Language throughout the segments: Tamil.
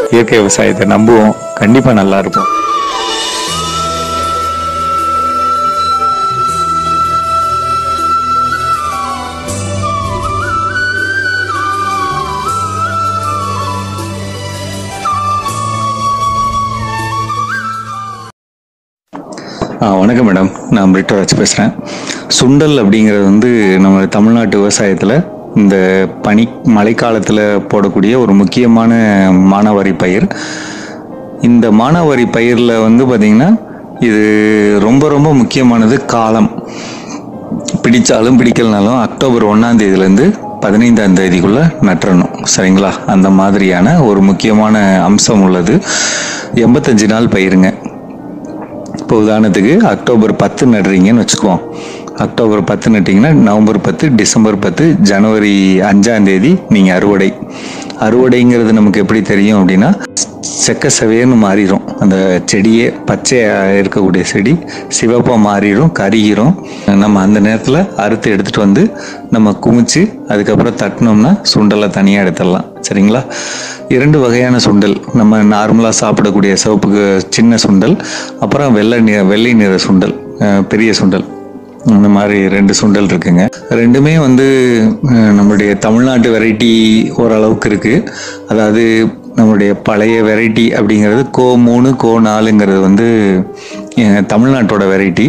இயற்கை விவசாயத்தை நம்புவோம் கண்டிப்பாக நல்லா இருக்கும் ஆ வணக்கம் மேடம் நான் பிரிட்டோராஜ் பேசுகிறேன் சுண்டல் அப்படிங்கிறது வந்து நம்ம தமிழ்நாட்டு விவசாயத்தில் இந்த பனி மழைக்காலத்தில் போடக்கூடிய ஒரு முக்கியமான மானாவாரி பயிர் இந்த மானாவாரி பயிரில் வந்து பார்த்திங்கன்னா இது ரொம்ப ரொம்ப முக்கியமானது காலம் பிடிச்சாலும் பிடிக்கலனாலும் அக்டோபர் ஒன்றாம் தேதியிலேருந்து பதினைந்தாம் தேதிக்குள்ளே நட்டுறணும் சரிங்களா அந்த மாதிரியான ஒரு முக்கியமான அம்சம் உள்ளது எண்பத்தஞ்சு நாள் பயிருங்க இப்போ உதாரணத்துக்கு அக்டோபர் பத்து நடுறீங்கன்னு வச்சுக்குவோம் அக்டோபர் பத்து நட்டிங்கன்னா நவம்பர் பத்து டிசம்பர் பத்து ஜனவரி அஞ்சாம் தேதி நீங்கள் அறுவடை அறுவடைங்கிறது நமக்கு எப்படி தெரியும் அப்படின்னா செக்க செவேன்னு மாறிடும் அந்த செடியே பச்சையாக இருக்கக்கூடிய செடி சிவப்பாக மாறிடும் கருகிரும் நம்ம அந்த நேரத்தில் அறுத்து எடுத்துகிட்டு வந்து நம்ம குமிச்சு அதுக்கப்புறம் தட்டினோம்னா சுண்டலை தனியாக எடுத்துடலாம் சரிங்களா இரண்டு வகையான சுண்டல் நம்ம நார்மலாக சாப்பிடக்கூடிய சிவப்புக்கு சின்ன சுண்டல் அப்புறம் வெள்ளை நிற வெள்ளை நிற சுண்டல் அஹ் பெரிய சுண்டல் இந்த மாதிரி ரெண்டு சுண்டல் இருக்குங்க ரெண்டுமே வந்து அஹ், நம்மளுடைய தமிழ்நாட்டு வெரைட்டி ஓரளவுக்கு இருக்கு அதாவது நம்மளுடைய பழைய வெரைட்டி அப்படிங்கிறது கோ மூணு கோ நாலுங்கிறது வந்து அஹ், தமிழ்நாட்டோட வெரைட்டி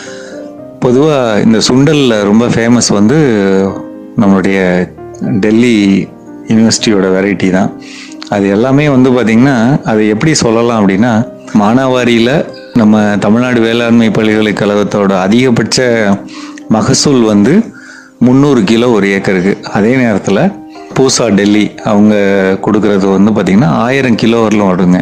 பொதுவாக இந்த சுண்டலில் ரொம்ப ஃபேமஸ் வந்து நம்மளுடைய டெல்லி யூனிவர்சிட்டியோட வெரைட்டி தான் அது எல்லாமே வந்து பார்த்திங்கன்னா அது எப்படி சொல்லலாம் அப்படின்னா மானாவாரியில் நம்ம தமிழ்நாடு வேளாண்மை பல்கலைக்கழகத்தோட அதிகபட்ச மகசூல் வந்து முந்நூறு கிலோ ஒரு ஏக்கருக்கு அதே நேரத்தில் பூசா டெல்லி அவங்க கொடுக்கறது வந்து பார்த்திங்கன்னா ஆயிரம் கிலோ வரலும் வருங்க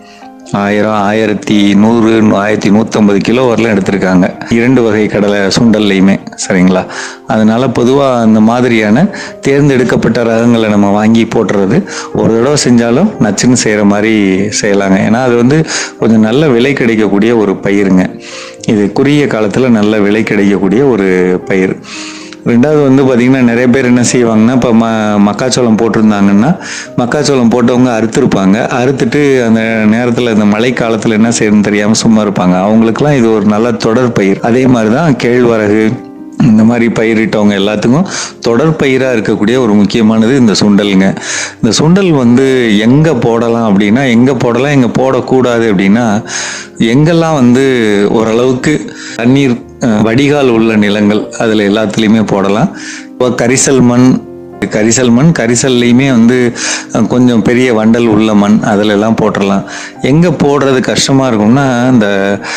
ஆயிரம் ஆயிரத்தி நூறு ஆயிரத்தி நூற்றம்பது கிலோ வரலாம் எடுத்திருக்காங்க இரண்டு வகை கடலை சுண்டல்லையுமே சரிங்களா அதனால பொதுவாக அந்த மாதிரியான தேர்ந்தெடுக்கப்பட்ட ரகங்களை நம்ம வாங்கி போட்டுறது ஒரு தடவை செஞ்சாலும் நச்சுன்னு செய்கிற மாதிரி செய்யலாங்க ஏன்னா அது வந்து கொஞ்சம் நல்ல விலை கிடைக்கக்கூடிய ஒரு பயிருங்க இது குறுகிய காலத்தில் நல்ல விலை கிடைக்கக்கூடிய ஒரு பயிர் ரெண்டாவது வந்து பார்த்திங்கன்னா நிறைய பேர் என்ன செய்வாங்கன்னா இப்போ ம மக்காச்சோளம் போட்டிருந்தாங்கன்னா மக்காச்சோளம் போட்டவங்க அறுத்துருப்பாங்க அறுத்துட்டு அந்த நேரத்தில் இந்த மழை காலத்தில் என்ன செய்யணும்னு தெரியாமல் சும்மா இருப்பாங்க அவங்களுக்குலாம் இது ஒரு நல்ல தொடர் பயிர் அதே மாதிரி தான் கேழ்வரகு இந்த மாதிரி பயிரிட்டவங்க எல்லாத்துக்கும் தொடர் பயிராக இருக்கக்கூடிய ஒரு முக்கியமானது இந்த சுண்டலுங்க இந்த சுண்டல் வந்து எங்கே போடலாம் அப்படின்னா எங்கே போடலாம் எங்கே போடக்கூடாது அப்படின்னா எங்கெல்லாம் வந்து ஓரளவுக்கு தண்ணீர் அஹ், வடிகால் உள்ள நிலங்கள் அதில் எல்லாத்துலேயுமே போடலாம் இப்போ கரிசல் மண் கரிசல் மண் கரிசல்லையுமே வந்து அஹ், கொஞ்சம் பெரிய வண்டல் உள்ள மண் அதில் எல்லாம் போட்டுடலாம் எங்கே போடுறது கஷ்டமாக இருக்கும்னா இந்த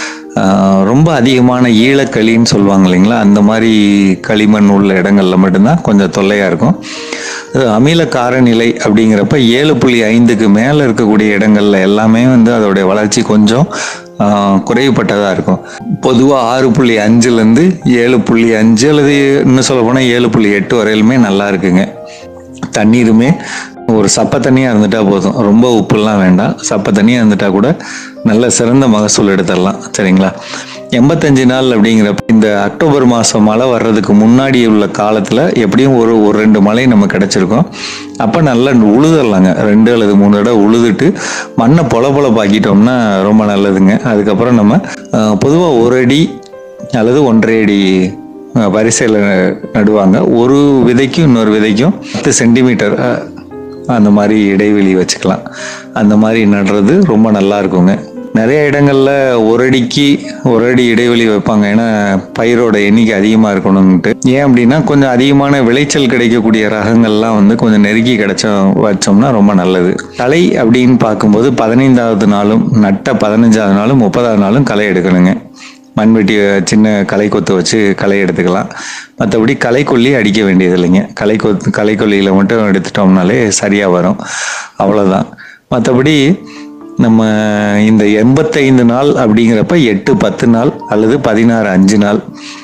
ஆஹ், ரொம்ப அதிகமான ஈழக்களின்னு சொல்லுவாங்க இல்லைங்களா அந்த மாதிரி களிமண் உள்ள இடங்கள்ல மட்டும்தான் கொஞ்சம் தொல்லையாக இருக்கும் அது அமில காரநிலை அப்படிங்கிறப்ப ஏழு புள்ளி ஐந்துக்கு மேலே இருக்கக்கூடிய இடங்கள்ல எல்லாமே வந்து அதோடைய வளர்ச்சி கொஞ்சம் ஆஹ், குறைவுபட்டதாக இருக்கும் பொதுவாக ஆறு புள்ளி அஞ்சுலேருந்து ஏழு புள்ளி அஞ்சு அல்லது இன்னும் சொல்ல போனால் ஏழு புள்ளி எட்டு வரையிலுமே நல்லா இருக்குங்க தண்ணீருமே ஒரு சப்ப தண்ணியாக இருந்துட்டா போதும் ரொம்ப உப்புலாம் வேண்டாம் சப்ப தண்ணியாக இருந்துட்டா கூட நல்ல சிறந்த மகசூல் எடுத்துடலாம் சரிங்களா எண்பத்தஞ்சு நாள் அப்படிங்கிறப்ப இந்த அக்டோபர் மாதம் மழை வர்றதுக்கு முன்னாடி உள்ள காலத்தில் எப்படியும் ஒரு ஒரு ரெண்டு மழை நம்ம கிடச்சிருக்கோம் அப்போ நல்லா உழுதரலாங்க ரெண்டு அல்லது மூணு தடவை உழுதுட்டு மண்ணை பொல பொல பாக்கிட்டோம்னா ரொம்ப நல்லதுங்க அதுக்கப்புறம் நம்ம பொதுவாக ஒரு அடி அல்லது ஒன்றரை அடி வரிசையில் நடுவாங்க ஒரு விதைக்கும் இன்னொரு விதைக்கும் பத்து சென்டிமீட்டர் அஹ், அந்த மாதிரி இடைவெளி வச்சுக்கலாம் அந்த மாதிரி நடுறது ரொம்ப நல்லா இருக்குங்க நிறைய இடங்கள்ல ஒரு அடிக்கு ஒரு அடி இடைவெளி வைப்பாங்க ஏன்னா பயிரோட எண்ணிக்கை அதிகமாக இருக்கணும்ட்டு ஏன் அப்படின்னா கொஞ்சம் அதிகமான விளைச்சல் கிடைக்கக்கூடிய ரகங்கள்லாம் வந்து கொஞ்சம் நெருக்கி கிடைச்ச வச்சோம்னா ரொம்ப நல்லது களை அப்படின்னு பார்க்கும்போது பதினைந்தாவது நாளும் நட்ட பதினஞ்சாவது நாளும் முப்பதாவது நாளும் களை எடுக்கணுங்க மண்வெட்டி சின்ன களை கொத்து வச்சு களை எடுத்துக்கலாம் மற்றபடி களைக்கொல்லி அடிக்க வேண்டியது இல்லைங்க களை கொத்து களைக்கொல்லியில் மட்டும் எடுத்துட்டோம்னாலே சரியாக வரும் அவ்வளோதான் மற்றபடி நம்ம இந்த எண்பத்தைந்து நாள் அப்படிங்கிறப்ப எட்டு பத்து நாள் அல்லது பதினாறு அஞ்சு நாள்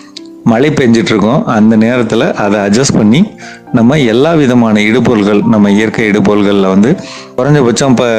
மழை பெஞ்சிட்டு இருக்கோம் அந்த நேரத்தில் அதை அட்ஜஸ்ட் பண்ணி நம்ம எல்லா விதமான இடுபொருள்கள் நம்ம இயற்கை இடுபொருள்களில் வந்து குறைஞ்சபட்சம் இப்போ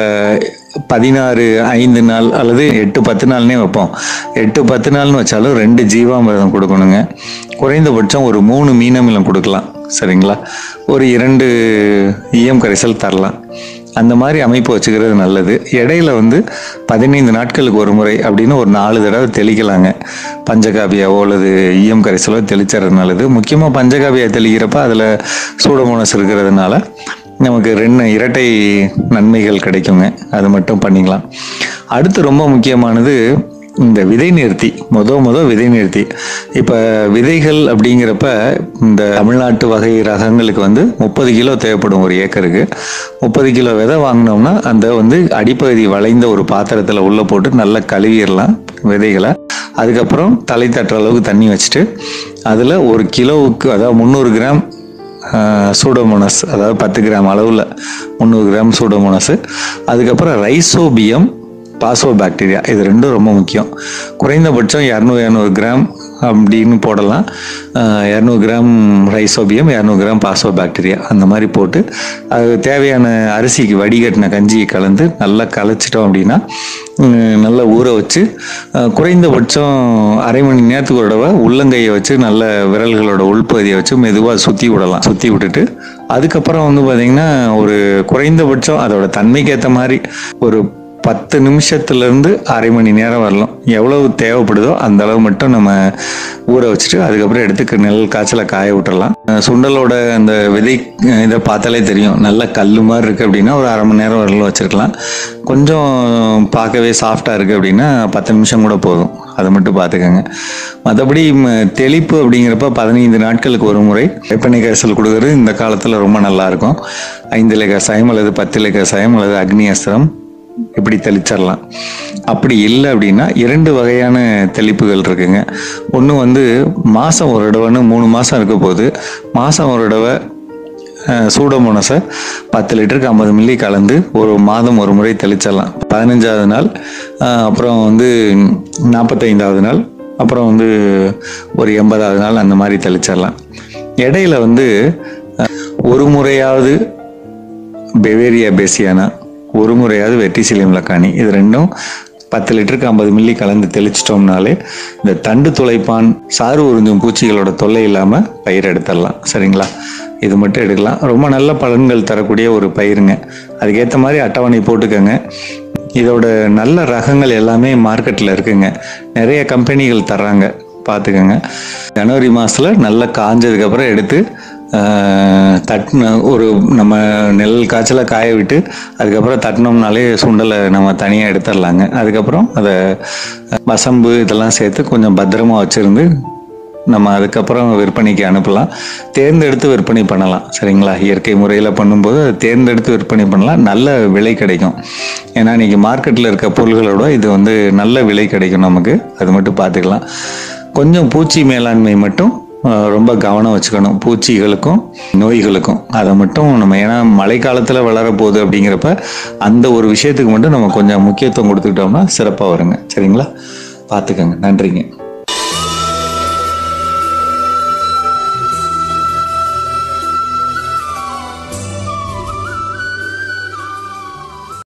பதினாறு ஐந்து நாள் அல்லது எட்டு பத்து நாள்னே வைப்போம் எட்டு பத்து நாள்னு வச்சாலும் ரெண்டு ஜீவாமிர்தம் கொடுக்கணுங்க குறைந்தபட்சம் ஒரு மூணு மீனமிலம் கொடுக்கலாம் சரிங்களா ஒரு இரண்டு ஈயம் கரைசல் தரலாம் அந்த மாதிரி அமைப்பு வச்சுக்கிறது நல்லது இடையில வந்து பதினைந்து நாட்களுக்கு ஒரு முறை அப்படின்னு ஒரு நாலு தடவை தெளிக்கலாங்க பஞ்சகாவியாவோ அல்லது ஈயம் கரைசலோ தெளிச்சுறது நல்லது முக்கியமாக பஞ்சகாவியா தெளிக்கிறப்ப அதில் சூடமோனஸ் இருக்கிறதுனால நமக்கு ரெண்டு இரட்டை நன்மைகள் கிடைக்குங்க அது மட்டும் பண்ணிக்கலாம் அடுத்து ரொம்ப முக்கியமானது இந்த விதை நிறுத்தி முத முத விதை நிறுத்தி இப்போ விதைகள் அப்படிங்கிறப்ப இந்த தமிழ்நாட்டு வகை ரகங்களுக்கு வந்து முப்பது கிலோ தேவைப்படும் ஒரு ஏக்கருக்கு முப்பது கிலோ விதை வாங்கினோம்னா அந்த வந்து அடிப்பகுதி வளைந்த ஒரு பாத்திரத்தில் உள்ளே போட்டு நல்லா கழுவிடலாம் விதைகளை அதுக்கப்புறம் தலை தட்டுற அளவுக்கு தண்ணி வச்சுட்டு அதில் ஒரு கிலோவுக்கு அதாவது முந்நூறு கிராம் சூடோமோனஸ் அதாவது பத்து கிராம் அளவில் முந்நூறு கிராம் சூடோமோனஸ் அதுக்கப்புறம் ரைசோபியம் பாசோ பாக்டீரியா இது ரெண்டும் ரொம்ப முக்கியம் குறைந்தபட்சம் இரநூறு இரநூறு கிராம் அப்படின்னு போடலாம் இரநூறு கிராம் ரைசோபியம் இரநூறு கிராம் பாசோ பாக்டீரியா அந்த மாதிரி போட்டு அது தேவையான அரிசிக்கு வடிகட்டின கஞ்சியை கலந்து நல்லா கலைச்சிட்டோம் அப்படின்னா உம், நல்லா ஊற வச்சு அஹ், குறைந்தபட்சம் அரை மணி நேரத்துக்கு ஒரு தடவை உள்ளங்கையை வச்சு நல்ல விரல்களோட உள்பகுதியை வச்சு மெதுவாக சுற்றி விடலாம் சுற்றி விட்டுட்டு அதுக்கப்புறம் வந்து பார்த்திங்கன்னா ஒரு குறைந்தபட்சம் அதோட தன்மைக்கு ஏற்ற மாதிரி ஒரு பத்து நிமிஷத்துல இருந்து அரை மணி நேரம் வரலாம் எவ்வளவு தேவைப்படுதோ அந்த அளவு மட்டும் நம்ம ஊற வச்சுட்டு அதுக்கப்புறம் எடுத்து நெல் காய்ச்சல காய விட்டுறலாம் அஹ் சுண்டலோட அந்த விதை அஹ் இதை பார்த்தாலே தெரியும் நல்ல கல் மாதிரி இருக்கு அப்படின்னா ஒரு அரை மணி நேரம் வரலாம் வச்சிருக்கலாம் கொஞ்சம் பார்க்கவே சாஃப்டா இருக்கு அப்படின்னா பத்து நிமிஷம் கூட போதும் அதை மட்டும் பார்த்துக்கோங்க மற்றபடி தெளிப்பு அப்படிங்கிறப்ப பதினைந்து நாட்களுக்கு ஒரு முறை வெப்பனை கரைசல் கொடுக்கறது இந்த காலத்தில் ரொம்ப நல்லா இருக்கும் ஐந்து இலை கசாயம் அல்லது பத்து இலை கசாயம் அல்லது அக்னி அஸ்திரம் இப்படி தெளிச்சிடலாம் அப்படி இல்லை அப்படின்னா இரண்டு வகையான தெளிப்புகள் இருக்குங்க ஒன்று வந்து மாதம் ஒரு தடவைன்னு மூணு மாதம் இருக்க போது மாதம் ஒரு தடவை சூடோமோனஸை பத்து லிட்டருக்கு ஐம்பது மில்லி கலந்து ஒரு மாதம் ஒரு முறை தெளிச்சிடலாம் பதினஞ்சாவது நாள் அஹ், அப்புறம் வந்து நாற்பத்தைந்தாவது நாள் அப்புறம் வந்து ஒரு எண்பதாவது நாள் அந்த மாதிரி தெளிச்சிடலாம் இடையில வந்து அஹ், ஒரு முறையாவது பெவேரியா பேசியானா ஒரு முறையாவது வெட்டிசிலியம் லக்கானி இது ரெண்டும் பத்து லிட்டருக்கு ஐம்பது மில்லி கலந்து தெளிச்சிட்டோம்னாலே இந்த தண்டு துளைப்பான் சாறு உறிஞ்சும் பூச்சிகளோட தொல்லை இல்லாமல் பயிர் எடுத்துடலாம் சரிங்களா இது மட்டும் எடுக்கலாம் ரொம்ப நல்ல பலன்கள் தரக்கூடிய ஒரு பயிருங்க அதுக்கேற்ற மாதிரி அட்டவணை போட்டுக்கோங்க இதோட நல்ல ரகங்கள் எல்லாமே மார்க்கெட்டில் இருக்குங்க நிறைய கம்பெனிகள் தர்றாங்க பார்த்துக்கோங்க ஜனவரி மாதத்தில் நல்லா காஞ்சதுக்கப்புறம் எடுத்து ஆஹ், தட்டின ஒரு நம்ம நெல் காய்ச்சல காய விட்டு அதுக்கப்புறம் தட்டினோம்னாலே சுண்டலை நம்ம தனியாக எடுத்துடலாங்க அதுக்கப்புறம் அதை வசம்பு இதெல்லாம் சேர்த்து கொஞ்சம் பத்திரமா வச்சுருந்து நம்ம அதுக்கப்புறம் விற்பனைக்கு அனுப்பலாம் தேர்ந்தெடுத்து விற்பனை பண்ணலாம் சரிங்களா இயற்கை முறையில் பண்ணும்போது அதை தேர்ந்தெடுத்து விற்பனை பண்ணலாம் நல்ல விலை கிடைக்கும் ஏன்னா இன்னைக்கு மார்க்கெட்டில் இருக்க பொருள்களோட இது வந்து நல்ல விலை கிடைக்கும் நமக்கு அது மட்டும் பார்த்துக்கலாம் கொஞ்சம் பூச்சி மேலாண்மை மட்டும் அஹ், ரொம்ப கவனம் வச்சுக்கணும் பூச்சிகளுக்கும் நோய்களுக்கும் அதை மட்டும் நம்ம ஏன்னா மழைக்காலத்தில் வளர போகுது அப்படிங்கிறப்ப அந்த ஒரு விஷயத்துக்கு மட்டும் நம்ம கொஞ்சம் முக்கியத்துவம் கொடுத்துக்கிட்டோம்னா சிறப்பாக வருங்க சரிங்களா பார்த்துக்கோங்க நன்றிங்க